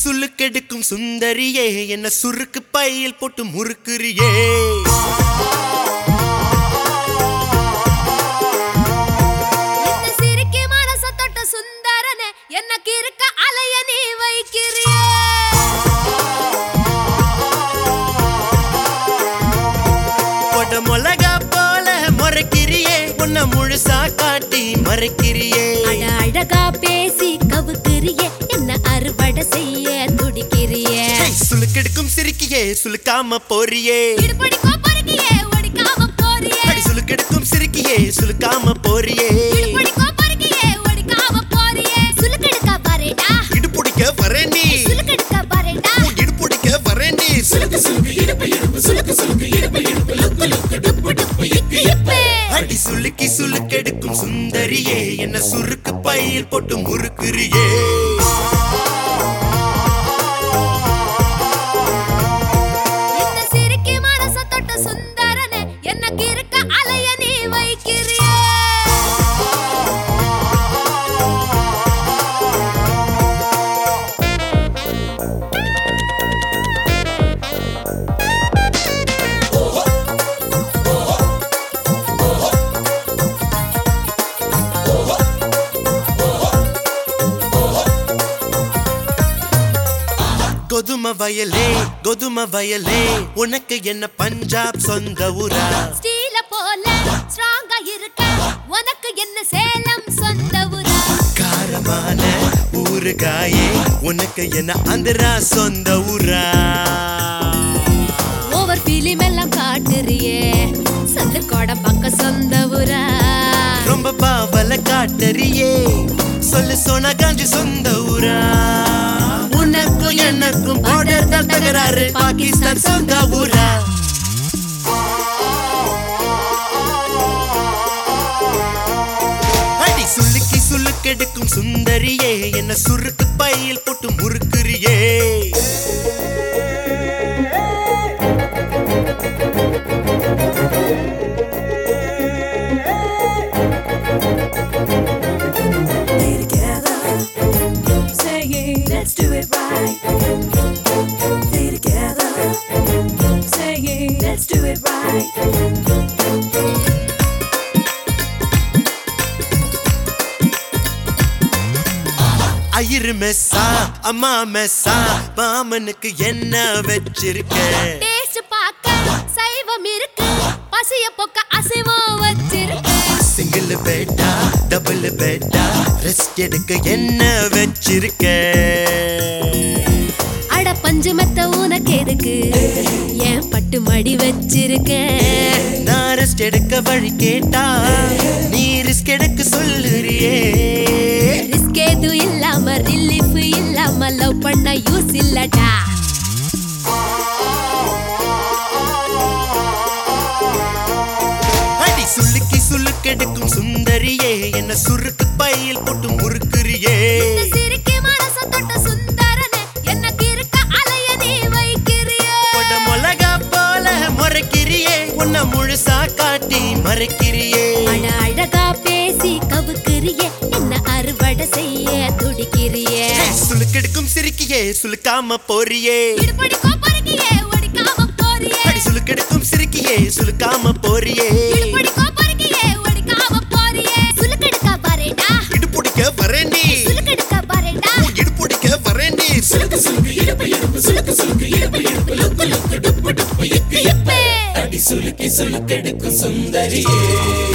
சுளுக்கெடுக்கும் சுந்தரியே என்ன சுருக்கு பையில் போட்டு முறுக்குறியே இந்த சிரிக்கி மனச தொட்ட சுந்தரனே எனக்கு இருக்க அலைய நீ வைக்கிறியே கொட மிளகா போல முறைக்கிறியே உன்னை முழுசா காட்டி மறைக்கிறியே அட அழகா பேசி கவுக்கிறியே என்ன அறுவடை செய்ய துடிக்கிறியே ஏய், சுளுக்கெடுக்கும் சிரிக்கியே சுளுக்காம போறியே இடுப்படிக்கோ பொறுக்கியே ஒடிக்காம போறியே அடி சுளுக்கெடுக்கும் சிரிக்கியே சுளுக்காம போறியே இடுப்படிக்கோ பொறுக்கியே ஒடிக்காம போறியே சுலுக்கெடுக்க பாருடா இடுப்புடிக்க வரேண்டி சுலுக்கெடுக்க பாருடா இடுப்புடிக்க வரேண்டி சுளுக்கு சுளுக்கு இடுப்பு இடுப்பு சுளுக்கு சுளுக்கு இடுப்பு இடுப்பு லுக்கு லுக்கு டுப்பு டுப்பு இக்கு இப்பு. அடி சுளுக்கி சுளுக்கெடுக்கும் சுந்தரியே என்ன சுருக்கு பையில் போட்டு முறுக்குறியே இந்த சிரிக்கி மனச தொட்ட சுந்தரனே எனக்கு இருக்க அலைய நீ வைக்கிறியே கொதும வயலே கொதும வயலே உனக்கு என்ன பஞ்சாப் சொந்த ஊரா ஸ்டீல போல ஸ்ட்ராங்கா இருக்க உனக்கு என்ன சேலம் சொந்த ஊரா காரமான ஊறுகாயே உனக்கு என்ன ஆந்திரா சொந்த ஊரா ஓவர் பிலிம் எல்லாம் காட்டுறியே சந்து கோட பக்க சொந்த ஊரா ரொம்ப பாவல காட்டறியே சொல்லு சோனா காஞ்சி சொந்த ஊரா உனக்கும் எனக்கும் பார்டர் தான் தகராறு பாகிஸ்தான் சொந்த ஊரா அடி சுளுக்கி சுளுக்கெடுக்கும் சுந்தரியே என்ன சுருக்கு பையில் போட்டு முறுக்குறியே Stay together, saying let's do it right. Stay together, saying let's do it right. ஐயரு மெஸ்ஸா அம்மா மெஸ்ஸா மாமனுக்கு என்ன வச்சிருக்க டேஸ்ட் பார்க்க சைவம் இருக்கு பசிய பொக்க அசைவம் வச்சிருக்கு single batta double batta rest எடுக்க என்ன வச்சிருக்க அட பஞ்சு மெத்த உனக்கு எதுக்கு ஏன் பட்டு மடி வச்சிருக்க நான் ரெஸ்ட் எடுக்க வழி கேட்டா நீ ரிஸ்க் எடுக்க சொல்லுறியே ரிஸ்க் எதுவும் இல்லாம ரிலீஃப் இல்லாம லவ் பண்ண யூஸ் இல்லடா அடி சுளுக்கி சுளுக்கெடுக்கும் சுந்தரியே என்ன சுருக்கு பையில் போட்டு முறுக்குறியே இந்த சிரிக்கி மனச தொட்ட சுந்தரனே எனக்கு இருக்க அலைய நீ வைக்கிறியே கொட மிளகா போல முறைக்கிறியே உன்னை முழுசா காட்டி மறைக்கிறியே அட அழகா பேசி கவுக்கிறியே என்ன அறுவடை செய்ய துடிக்கிறியே ஏய், சுளுக்கெடுக்கும் சிரிக்கியே சுளுக்காம போறியே இடுப்படிக்கோ பொறுக்கியே ஒடிக்காம போறியே அடி சுளுக்கெடுக்கும் சிரிக்கியே சுளுக்காம போறியே இடுப்படிக்கோ பொறுக்கியே ஒடிக்காம போறியே சுலுக்கெடுக்க பாருடா இடுப்புடிக்க வரேண்டி சுலுக்கெடுக்க பாருடா இடுப்புடிக்க வரேண்டி சுளுக்கு சுளுக்கு இடுப்பு இடுப்பு சுளுக்கு சுளுக்கு இடுப்பு இடுப்பு லுக்கு லுக்கு டுப்பு டுப்பு இக்கு இப்பு. அடி சுளுக்கி சுளுக்கெடுக்கும் சுந்தரியே